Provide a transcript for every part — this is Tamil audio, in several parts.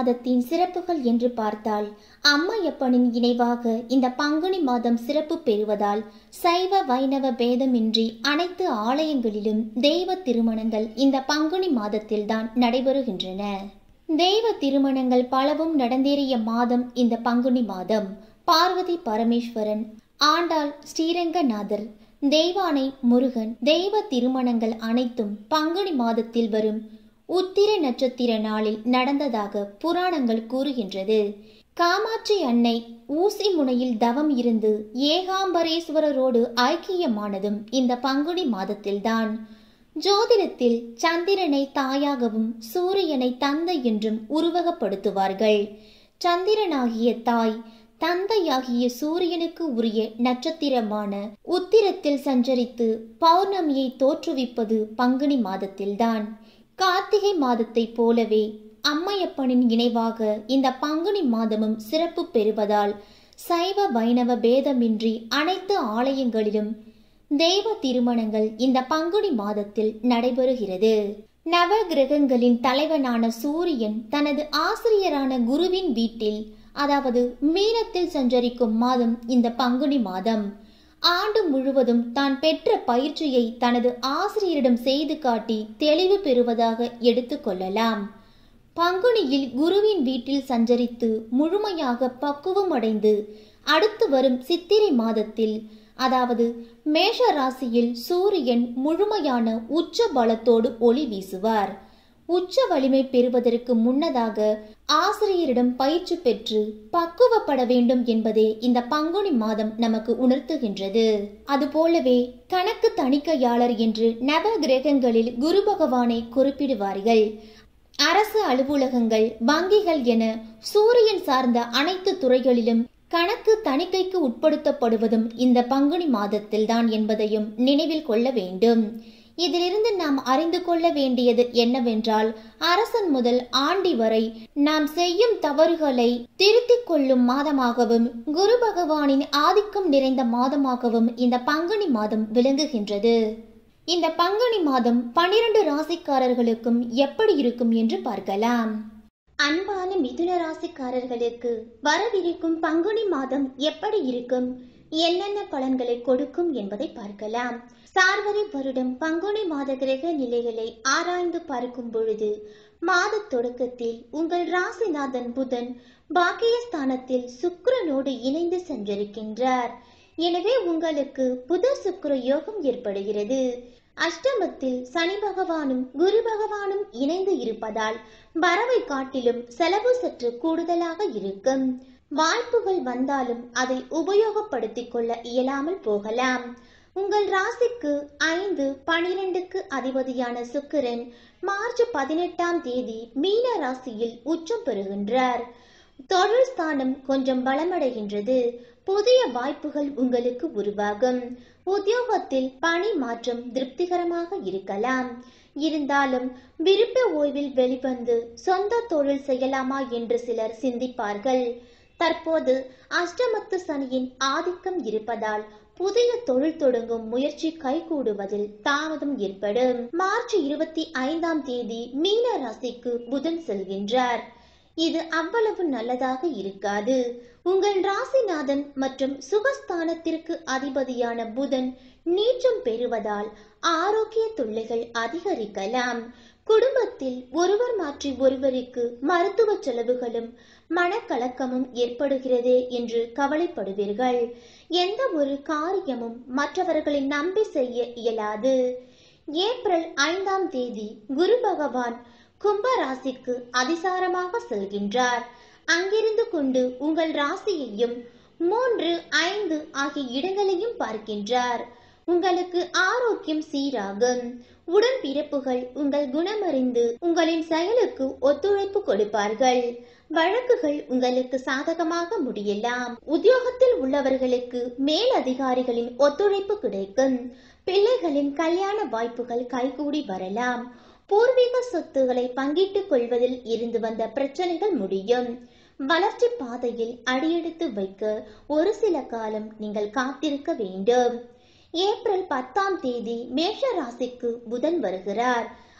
மாதத்தின் சிறப்புகள் என்று பார்த்தால் அம்மையப்பனின் இணைவாக இந்த பங்குனி மாதம் சிறப்பு பெறுவதால் சைவ வைணவ பேதமின்றி அனைத்து ஆலயங்களிலும் தெய்வ திருமணங்கள் இந்த பங்குனி மாதத்தில்தான் நடைபெறுகின்றன தெய்வ திருமணங்கள் பலவும் நடந்தேறிய மாதம் இந்த பங்குனி மாதம் பார்வதி பரமேஸ்வரன் ஆண்டாள் ஸ்ரீரங்கநாதர் தெய்வானை முருகன் தெய்வ திருமணங்கள் அனைத்தும் பங்குனி மாதத்தில் வரும் உத்திர நட்சத்திர நாளில் நடந்ததாக புராணங்கள் கூறுகின்றது காமாட்சி அன்னை ஊசி முனையில் தவம் இருந்து ஏகாம்பரேஸ்வரரோடு ஐக்கியமானதும் இந்த பங்குனி மாதத்தில்தான் ஜோதிடத்தில் சந்திரனை தாயாகவும் சூரியனை தந்தை என்றும் உருவகப்படுத்துவார்கள் சந்திரனாகிய தாய் தந்தையாகிய சூரியனுக்கு உரிய நட்சத்திரமான உத்திரத்தில் சஞ்சரித்து பௌர்ணமியை தோற்றுவிப்பது பங்குனி மாதத்தில்தான் கார்த்திகை மாதத்தைப் போலவே அம்மையப்பனின் இணைவாக இந்த பங்குனி மாதமும் சிறப்பு பெறுவதால் சைவ வைணவ பேதமின்றி அனைத்து ஆலயங்களிலும் தெய்வ திருமணங்கள் இந்த பங்குனி மாதத்தில் நடைபெறுகிறது நவ கிரகங்களின் தலைவனான சூரியன் தனது ஆசிரியரான குருவின் வீட்டில் அதாவது மீனத்தில் சஞ்சரிக்கும் மாதம் இந்த பங்குனி மாதம் ஆண்டு முழுவதும் தான் பெற்ற பயிற்சியை தனது ஆசிரியரிடம் செய்து காட்டி தெளிவு பெறுவதாக எடுத்துக்கொள்ளலாம் பங்குனியில் குருவின் வீட்டில் சஞ்சரித்து முழுமையாக பக்குவமடைந்து அடுத்து வரும் சித்திரை மாதத்தில் அதாவது மேஷ ராசியில் சூரியன் முழுமையான உச்ச பலத்தோடு ஒளி வீசுவார் உச்ச வலிமை பெறுவதற்கு முன்னதாக ஆசிரியரிடம் பயிற்சி பெற்று பக்குவப்பட வேண்டும் என்பதே இந்த பங்குனி மாதம் நமக்கு உணர்த்துகின்றது அதுபோலவே கணக்கு தணிக்கையாளர் என்று நவ கிரகங்களில் குரு பகவானை குறிப்பிடுவார்கள் அரசு அலுவலகங்கள் வங்கிகள் என சூரியன் சார்ந்த அனைத்து துறைகளிலும் கணக்கு தணிக்கைக்கு உட்படுத்தப்படுவதும் இந்த பங்குனி மாதத்தில்தான் என்பதையும் நினைவில் கொள்ள வேண்டும் இதிலிருந்து நாம் அறிந்து கொள்ள வேண்டியது என்னவென்றால் அரசன் முதல் ஆண்டி வரை நாம் செய்யும் தவறுகளை திருத்திக் கொள்ளும் மாதமாகவும் குரு பகவானின் ஆதிக்கம் நிறைந்த மாதமாகவும் இந்த பங்குனி மாதம் விளங்குகின்றது இந்த பங்குனி மாதம் பனிரெண்டு ராசிக்காரர்களுக்கும் எப்படி இருக்கும் என்று பார்க்கலாம் அன்பான மிதுன ராசிக்காரர்களுக்கு வரவிருக்கும் பங்குனி மாதம் எப்படி இருக்கும் என்னென்ன பலன்களை கொடுக்கும் என்பதை பார்க்கலாம் சார்வரி வருடம் பங்குனி மாத கிரக நிலைகளை ஆராய்ந்து பார்க்கும் பொழுது மாத தொடக்கத்தில் உங்கள் ராசிநாதன் புதன் பாக்கியஸ்தானத்தில் சுக்கிரனோடு இணைந்து சஞ்சரிக்கின்றார் எனவே உங்களுக்கு புத சுக்கிர யோகம் ஏற்படுகிறது அஷ்டமத்தில் சனி பகவானும் குரு பகவானும் இணைந்து இருப்பதால் வரவை காட்டிலும் செலவு சற்று கூடுதலாக இருக்கும் வாய்ப்புகள் வந்தாலும் அதை உபயோகப்படுத்திக் கொள்ள இயலாமல் போகலாம் உங்கள் ராசிக்கு ஐந்து பனிரெண்டுக்கு அதிபதியான சுக்கிரன் மார்ச் பதினெட்டாம் தேதி மீன ராசியில் உச்சம் பெறுகின்றார் தொழில் ஸ்தானம் கொஞ்சம் பலமடைகின்றது புதிய வாய்ப்புகள் உங்களுக்கு உருவாகும் உத்தியோகத்தில் பணி மாற்றம் திருப்திகரமாக இருக்கலாம் இருந்தாலும் விருப்ப ஓய்வில் வெளிவந்து சொந்த தொழில் செய்யலாமா என்று சிலர் சிந்திப்பார்கள் தற்போது அஷ்டமத்து சனியின் ஆதிக்கம் இருப்பதால் புதிய தொழில் தொடங்கும் முயற்சி கைகூடுவதில் தாமதம் ஏற்படும் மார்ச் இருபத்தி ஐந்தாம் தேதி மீன ராசிக்கு புதன் செல்கின்றார் இது அவ்வளவு நல்லதாக இருக்காது உங்கள் ராசிநாதன் மற்றும் சுகஸ்தானத்திற்கு அதிபதியான புதன் நீச்சம் பெறுவதால் ஆரோக்கிய தொல்லைகள் அதிகரிக்கலாம் குடும்பத்தில் ஒருவர் மாற்றி ஒருவருக்கு மருத்துவ செலவுகளும் மனக்கலக்கமும் ஏற்படுகிறதே என்று கவலைப்படுவீர்கள் எந்த ஒரு காரியமும் மற்றவர்களை நம்பி செய்ய இயலாது ஏப்ரல் ஐந்தாம் தேதி குரு பகவான் கும்ப ராசிக்கு அதிசாரமாக செல்கின்றார் அங்கிருந்து கொண்டு உங்கள் ராசியையும் மூன்று ஐந்து ஆகிய இடங்களையும் பார்க்கின்றார் உங்களுக்கு ஆரோக்கியம் சீராகும் உடன்பிறப்புகள் உங்கள் குணமறிந்து உங்களின் செயலுக்கு ஒத்துழைப்பு கொடுப்பார்கள் வழக்குகள் உங்களுக்கு சாதகமாக முடியலாம் உத்தியோகத்தில் உள்ளவர்களுக்கு மேல் அதிகாரிகளின் ஒத்துழைப்பு கிடைக்கும் பிள்ளைகளின் கல்யாண வாய்ப்புகள் கைகூடி வரலாம் பூர்வீக சொத்துக்களை பங்கிட்டுக் கொள்வதில் இருந்து வந்த பிரச்சனைகள் முடியும் வளர்ச்சி பாதையில் அடியெடுத்து வைக்க ஒரு சில காலம் நீங்கள் காத்திருக்க வேண்டும் ஏப்ரல் பத்தாம் தேதி மேஷ ராசிக்கு புதன் வருகிறார்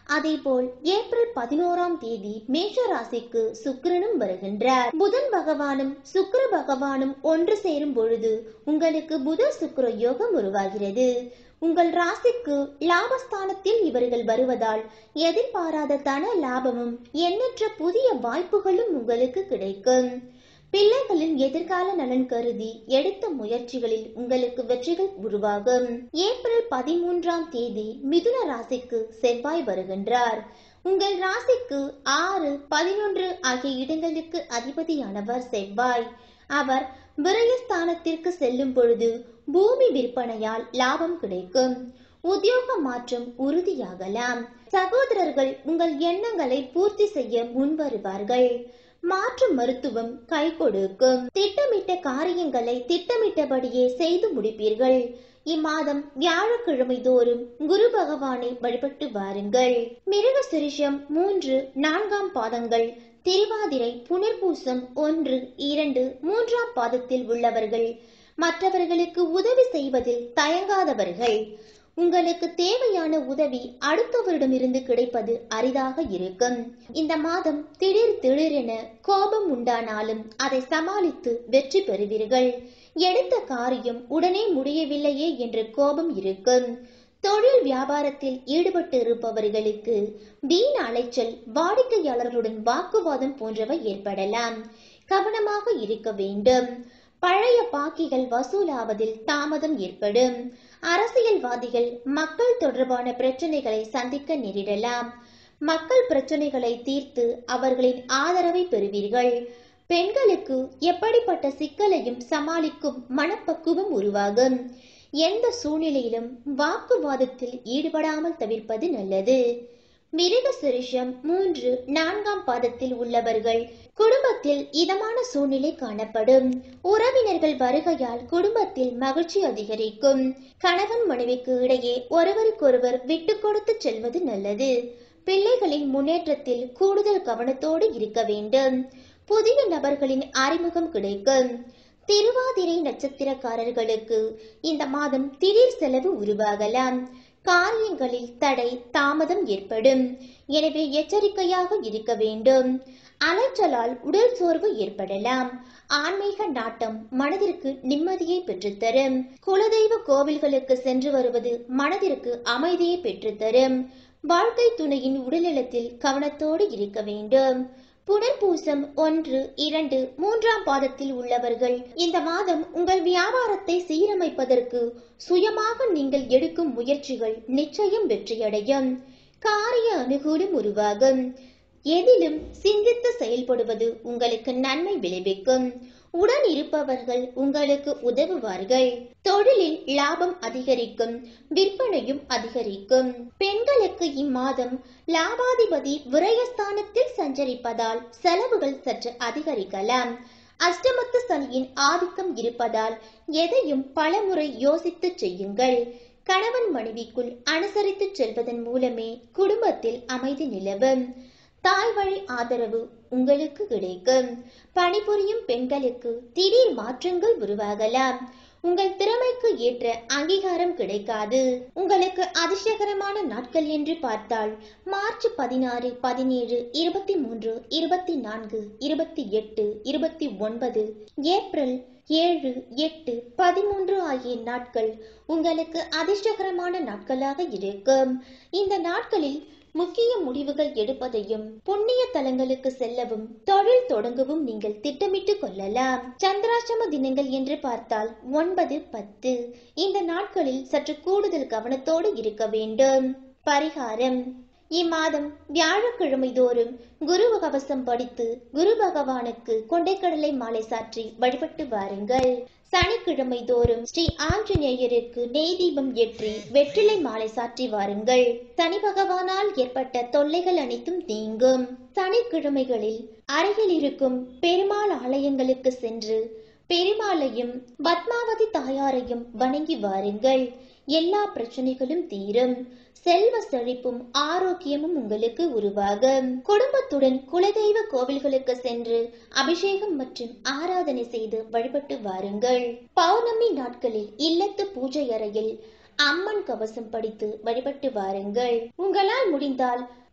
அதேபோல் ஏப்ரல் பதினோராம் தேதி மேஷ ராசிக்கு சுக்கிரனும் வருகின்றார் புதன் பகவானும் சுக்கிர பகவானும் ஒன்று சேரும் பொழுது உங்களுக்கு புத சுக்கிர யோகம் உருவாகிறது உங்கள் ராசிக்கு லாபஸ்தானத்தில் இவர்கள் வருவதால் எதிர்பாராத தன லாபமும் எண்ணற்ற புதிய வாய்ப்புகளும் உங்களுக்கு கிடைக்கும் பிள்ளைகளின் எதிர்கால நலன் கருதி எடுத்த முயற்சிகளில் உங்களுக்கு வெற்றிகள் உருவாகும் ஏப்ரல் பதிமூன்றாம் தேதி மிதுன ராசிக்கு செவ்வாய் வருகின்றார் உங்கள் ராசிக்கு ஆறு பதினொன்று ஆகிய இடங்களுக்கு அதிபதியானவர் செவ்வாய் அவர் விரயஸ்தானத்திற்கு செல்லும் பொழுது பூமி விற்பனையால் லாபம் கிடைக்கும் உத்தியோக மாற்றம் உறுதியாகலாம் சகோதரர்கள் உங்கள் எண்ணங்களை பூர்த்தி செய்ய முன்வருவார்கள் மாற்று மருத்துவம் கை கொடுக்கும் திட்டமிட்ட காரியங்களை திட்டமிட்டபடியே செய்து முடிப்பீர்கள் இம்மாதம் வியாழக்கிழமை தோறும் குரு பகவானை வழிபட்டு வாருங்கள் மிருக சிரிஷம் மூன்று நான்காம் பாதங்கள் திருவாதிரை புனர்பூசம் ஒன்று இரண்டு மூன்றாம் பாதத்தில் உள்ளவர்கள் மற்றவர்களுக்கு உதவி செய்வதில் தயங்காதவர்கள் உங்களுக்கு தேவையான உதவி அடுத்தவரிடமிருந்து கிடைப்பது அரிதாக இருக்கும் இந்த மாதம் திடீர் திடீரென கோபம் உண்டானாலும் அதை சமாளித்து வெற்றி பெறுவீர்கள் எடுத்த காரியம் உடனே முடியவில்லையே என்ற கோபம் இருக்கும் தொழில் வியாபாரத்தில் ஈடுபட்டு இருப்பவர்களுக்கு வீண் அலைச்சல் வாடிக்கையாளர்களுடன் வாக்குவாதம் போன்றவை ஏற்படலாம் கவனமாக இருக்க வேண்டும் பழைய பாக்கிகள் வசூலாவதில் தாமதம் ஏற்படும் அரசியல்வாதிகள் மக்கள் தொடர்பான பிரச்சனைகளை சந்திக்க நேரிடலாம் மக்கள் பிரச்சனைகளை தீர்த்து அவர்களின் ஆதரவை பெறுவீர்கள் பெண்களுக்கு எப்படிப்பட்ட சிக்கலையும் சமாளிக்கும் மனப்பக்குவம் உருவாகும் எந்த சூழ்நிலையிலும் வாக்குவாதத்தில் ஈடுபடாமல் தவிர்ப்பது நல்லது மிருக சிருஷம் மூன்று நான்காம் பாதத்தில் உள்ளவர்கள் குடும்பத்தில் இதமான சூழ்நிலை காணப்படும் உறவினர்கள் வருகையால் குடும்பத்தில் மகிழ்ச்சி அதிகரிக்கும் கணவன் மனைவிக்கு இடையே ஒருவருக்கொருவர் விட்டு கொடுத்து செல்வது நல்லது பிள்ளைகளின் முன்னேற்றத்தில் கூடுதல் கவனத்தோடு இருக்க வேண்டும் புதிய நபர்களின் அறிமுகம் கிடைக்கும் திருவாதிரை நட்சத்திரக்காரர்களுக்கு இந்த மாதம் திடீர் செலவு உருவாகலாம் காரியங்களில் தடை தாமதம் ஏற்படும் எனவே எச்சரிக்கையாக இருக்க வேண்டும் அலைச்சலால் உடல் சோர்வு ஏற்படலாம் ஆன்மீக நாட்டம் மனதிற்கு நிம்மதியை பெற்றுத்தரும் குலதெய்வ கோவில்களுக்கு சென்று வருவது மனதிற்கு அமைதியை பெற்றுத்தரும் வாழ்க்கை துணையின் உடல்நலத்தில் கவனத்தோடு இருக்க வேண்டும் புனர்பூசம் ஒன்று இரண்டு மூன்றாம் பாதத்தில் உள்ளவர்கள் இந்த மாதம் உங்கள் வியாபாரத்தை சீரமைப்பதற்கு சுயமாக நீங்கள் எடுக்கும் முயற்சிகள் நிச்சயம் வெற்றியடையும் காரிய அனுகூலம் உருவாகும் எதிலும் சிந்தித்து செயல்படுவது உங்களுக்கு நன்மை விளைவிக்கும் உடன் இருப்பவர்கள் உங்களுக்கு உதவுவார்கள் தொழிலில் லாபம் அதிகரிக்கும் விற்பனையும் அதிகரிக்கும் பெண்களுக்கு இம்மாதம் லாபாதிபதி விரயஸ்தானத்தில் சஞ்சரிப்பதால் செலவுகள் சற்று அதிகரிக்கலாம் அஷ்டமத்து சனியின் ஆதிக்கம் இருப்பதால் எதையும் பலமுறை யோசித்து செய்யுங்கள் கணவன் மனைவிக்குள் அனுசரித்து செல்வதன் மூலமே குடும்பத்தில் அமைதி நிலவும் தாய் வழி ஆதரவு உங்களுக்கு கிடைக்கும் பணிபுரியும் பெண்களுக்கு திடீர் மாற்றங்கள் உருவாகலாம் உங்கள் திறமைக்கு ஏற்ற அங்கீகாரம் கிடைக்காது உங்களுக்கு அதிர்ஷ்டகரமான நாட்கள் என்று பார்த்தால் மார்ச் பதினாறு பதினேழு இருபத்தி மூன்று இருபத்தி நான்கு இருபத்தி எட்டு இருபத்தி ஒன்பது ஏப்ரல் ஏழு எட்டு பதிமூன்று ஆகிய நாட்கள் உங்களுக்கு அதிர்ஷ்டகரமான நாட்களாக இருக்கும் இந்த நாட்களில் முக்கிய முடிவுகள் எடுப்பதையும் புண்ணிய தலங்களுக்கு செல்லவும் தொழில் தொடங்கவும் நீங்கள் திட்டமிட்டு கொள்ளலாம் சந்திராசிரம தினங்கள் என்று பார்த்தால் ஒன்பது பத்து இந்த நாட்களில் சற்று கூடுதல் கவனத்தோடு இருக்க வேண்டும் பரிகாரம் இம்மாதம் வியாழக்கிழமை தோறும் குரு கவசம் படித்து குரு பகவானுக்கு கொண்டைக்கடலை மாலை சாற்றி வழிபட்டு வாருங்கள் சனிக்கிழமை தோறும் ஸ்ரீ ஆஞ்சநேயருக்கு நெய் தீபம் ஏற்றி வெற்றிலை மாலை சாற்றி வாருங்கள் சனி பகவானால் ஏற்பட்ட தொல்லைகள் அனைத்தும் நீங்கும் சனிக்கிழமைகளில் அருகில் இருக்கும் பெருமாள் ஆலயங்களுக்கு சென்று பெருமாளையும் பத்மாவதி தாயாரையும் வணங்கி வாருங்கள் எல்லா பிரச்சனைகளும் தீரும் செல்வ செழிப்பும் ஆரோக்கியமும் உங்களுக்கு உருவாகும் குடும்பத்துடன் குலதெய்வ கோவில்களுக்கு சென்று அபிஷேகம் மற்றும் ஆராதனை செய்து வழிபட்டு வாருங்கள் பௌர்ணமி நாட்களில் இல்லத்து பூஜை அறையில் அம்மன் கவசம் படித்து வழிபட்டு வாருங்கள் உங்களால் முடிந்தால்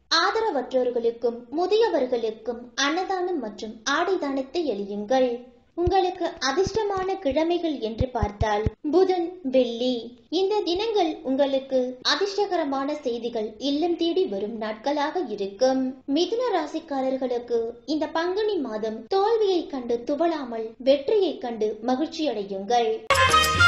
ஆதரவற்றோர்களுக்கும் முதியவர்களுக்கும் அன்னதானம் மற்றும் ஆடை தானத்தை எளியுங்கள் உங்களுக்கு அதிர்ஷ்டமான கிழமைகள் என்று பார்த்தால் புதன் வெள்ளி இந்த தினங்கள் உங்களுக்கு அதிர்ஷ்டகரமான செய்திகள் இல்லம் தேடி வரும் நாட்களாக இருக்கும் மிதுன ராசிக்காரர்களுக்கு இந்த பங்குனி மாதம் தோல்வியை கண்டு துவளாமல் வெற்றியை கண்டு மகிழ்ச்சி அடையுங்கள்